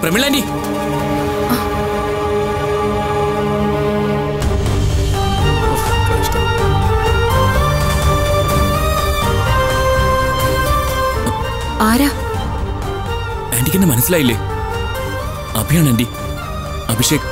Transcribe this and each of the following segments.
Pramila anti ആരാ ആന്റിക്ക് എന്നെ മനസ്സിലായില്ലേ അഭിയാണ് ആന്റി അഭിഷേക്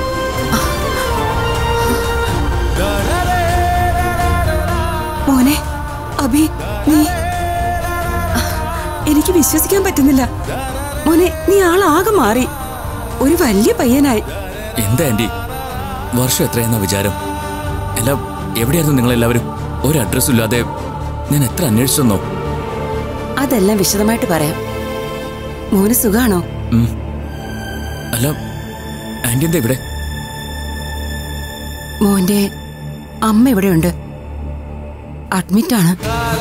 മോനെ അഭി നീ എനിക്ക് വിശ്വസിക്കാൻ പറ്റുന്നില്ല മോനെ നീ ആളാകെ മാറി ഒരു വലിയ പയ്യനായി എന്താ ആന്റി വർഷം എത്രയെന്ന വിചാരം എല്ലാം എവിടെയായിരുന്നു നിങ്ങളെല്ലാവരും ഒരു അഡ്രസ്സും ഇല്ലാതെ ഞാൻ എത്ര അന്വേഷിച്ചെന്നോ അതെല്ലാം വിശദമായിട്ട് പറയാം മോന് സുഖാണോ ഉം. അല്ല ആന്റി എന്താ ഇവിടെ മോന്റെ അമ്മ ഇവിടെയുണ്ട് അഡ്മിറ്റാണ്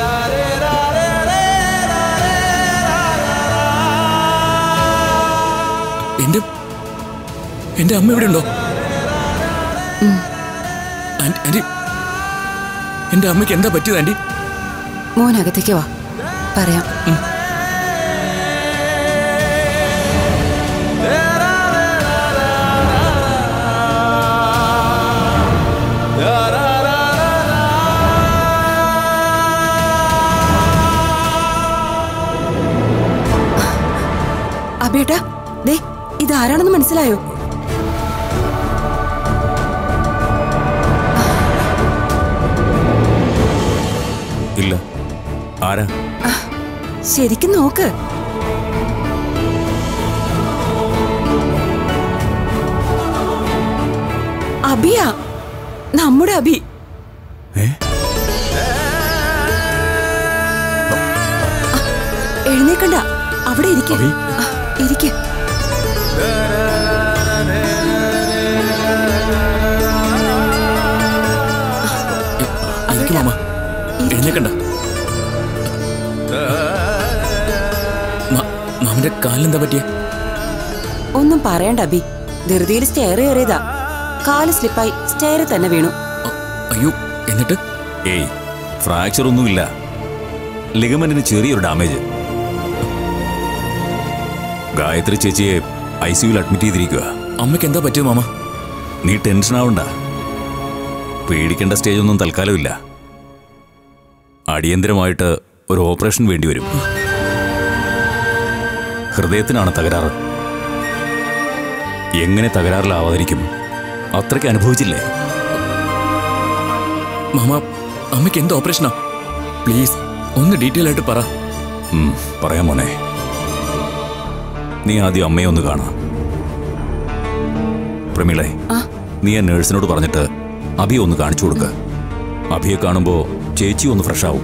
എന്റെ എന്റെ അമ്മ ഇവിടെ ഉണ്ടോ ആന്റി ആന്റി എന്റെ അമ്മയ്ക്ക് എന്താ പറ്റിയത് ആന്റി മോനകത്തേക്ക് വാ പറയാം അബേട്ടാ ദേ ഇതാരാണെന്ന് മനസ്സിലായോ ഇല്ല ആരാ ശരിക്കും നോക്ക് അഭിയാ നമ്മുടെ അഭി ഏ എഴുന്നേക്കണ്ട അവിടെ ഇരിക്ക അഭി? ഇരിക്ക എനിക്ക് മാമ എഴുന്നേക്കണ്ട മ- മാമന്റെ കാലിനെന്താ പറ്റിയ ഒന്നും പറയണ്ട അഭി ധൃതിയിൽ സ്റ്റെയർ കയറിയതാ കാല് സ്ലിപ്പായി സ്റ്റെയറിൽ തന്നെ വീണു അയ്യോ എന്നിട്ട് ഏയ് ഫ്രാക്ചർ ഒന്നുമില്ല ലിഗമെന്റിന് ചെറിയൊരു ഡാമേജ് ഗായത്രി ചേച്ചിയെ ഐ സിയുയിൽ അഡ്മിറ്റ് ചെയ്തിരിക്കുക അമ്മയ്ക്ക് എന്താ പറ്റിയത് മാമ നീ ടെൻഷൻ ആവണ്ട പേടിക്കേണ്ട സ്റ്റേജ് ഒന്നും തൽക്കാലമില്ല അടിയന്തരമായിട്ട് ഒരു ഓപ്പറേഷൻ വേണ്ടിവരും ഹൃദയത്തിനാണ് തകരാറ് എങ്ങനെ തകരാറിലാവാതിരിക്കും അത്രയ്ക്ക് അനുഭവിച്ചില്ലേ മാമ അമ്മയ്ക്ക് എന്ത് ഓപ്പറേഷനാ പ്ലീസ് ഒന്ന് ഡീറ്റെയിൽ ആയിട്ട് പറ ഉം, പറയാം മോനെ നീ ആദ്യം അമ്മയെ ഒന്ന് കാണാം പ്രമീളെ ആ. നീ ആ നേഴ്സിനോട് പറഞ്ഞിട്ട് അഭിയെ ഒന്ന് കാണിച്ചു കൊടുക്ക അഭിയെ കാണുമ്പോ ചേച്ചി ഒന്ന് ഫ്രഷ് ആവും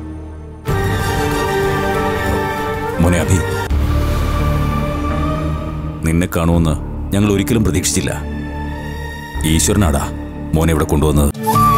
മോനെ അഭി നിന്നെ കാണുമെന്ന് ഞങ്ങൾ ഒരിക്കലും പ്രതീക്ഷിച്ചില്ല ഈശ്വരനാടാ മോനെ ഇവിടെ കൊണ്ടുവന്നത്